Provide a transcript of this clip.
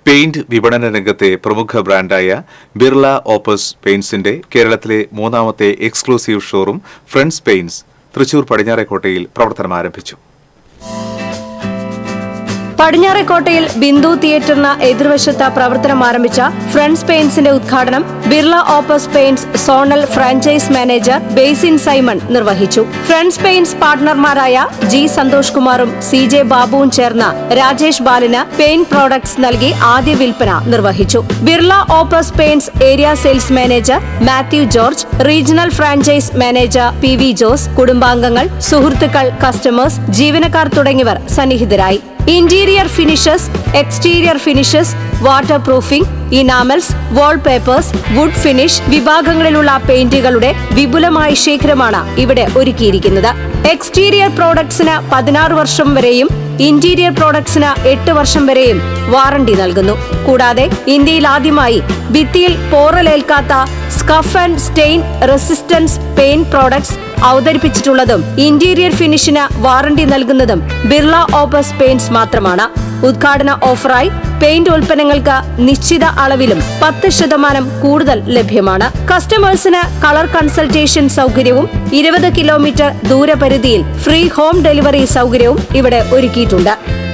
paint വിപണന രംഗത്തെ പ്രമുഖ ബ്രാൻഡായ ബിർള ഓപ്പസ് പെയിന്റ്സിന്റെ കേരളത്തിലെ മൂന്നാമത്തെ exclusive showroom Friends Paints Thrissur പടിഞ്ഞാറേക്കോട്ടയിൽ പ്രവർത്തനം ആരംഭിച്ചു പടിഞ്ഞാറേക്കോട്ടയിൽ ബിന്ദു തിയേറ്ററിന് എതിർവശത്ത് പ്രവർത്തനം ആരംഭിച്ച ഫ്രണ്ട്സ് പെയിന്റ്സിന്റെ ഉദ്ഘാടനം Birla Opus Paints zonal franchise manager Basin Simon നിർവഹിച്ചു ഫ്രണ്ട്സ് പെയിന്റ്സ് പാർട്ണർമാരായ ജി സന്തോഷ് കുമാറും സി ജെ ബാബുവും ചേർന്ന് രാജേഷ് ബാലിന് പെയിന്റ് പ്രോഡക്ട്സ് നൽകി ആദ്യ വിൽപ്പന നിർവഹിച്ചു Birla Opus Paints area sales manager Mathew George regional franchise manager P V Jose കുടുംബാംഗങ്ങൾ സുഹൃത്തുക്കൾ കസ്റ്റമേഴ്സ് ജീവനക്കാർ തുടങ്ങിയവർ സന്നിഹിതരായി interior finishes exterior finishes waterproofing enamels wallpapers wood finish വിഭാഗങ്ങളിലുള്ള പെയിന്റുകളുടെ വിപുലമായ ശേഖരമാണ് ഇവിടെ ഒരുക്കിയിരിക്കുന്നത് എക്സ്റ്റീരിയർ പ്രോഡക്ട്സിന് പതിനാറ് വർഷം വരെയും ഇന്റീരിയർ പ്രോഡക്ട്സിന് എട്ട് വർഷം വരെയും വാറണ്ടി നൽകുന്നു കൂടാതെ ഇന്ത്യയിൽ ആദ്യമായി ഭിത്തിയിൽ പോറലേൽക്കാത്ത scuff and stain resistance paint products അവതരിപ്പിച്ചിട്ടുള്ളതും ഇന്റീരിയർ ഫിനിഷിന് വാറണ്ടി നൽകുന്നതും ബിർള ഓപ്പസ് പെയിന്റ്സ് മാത്രമാണ് ഉദ്ഘാടന ഓഫറായി പെയിന്റ് ഉൽപ്പന്നങ്ങൾക്ക് നിശ്ചിത അളവിലും പത്ത് ശതമാനം കൂടുതൽ ലഭ്യമാണ് കസ്റ്റമേഴ്സിന് കളർ കൺസൾട്ടേഷൻ സൗകര്യവും ഇരുപത് കിലോമീറ്റർ ദൂരപരിധിയിൽ ഫ്രീ ഹോം ഡെലിവറി സൗകര്യവും ഇവിടെ ഒരുക്കിയിട്ടുണ്ട്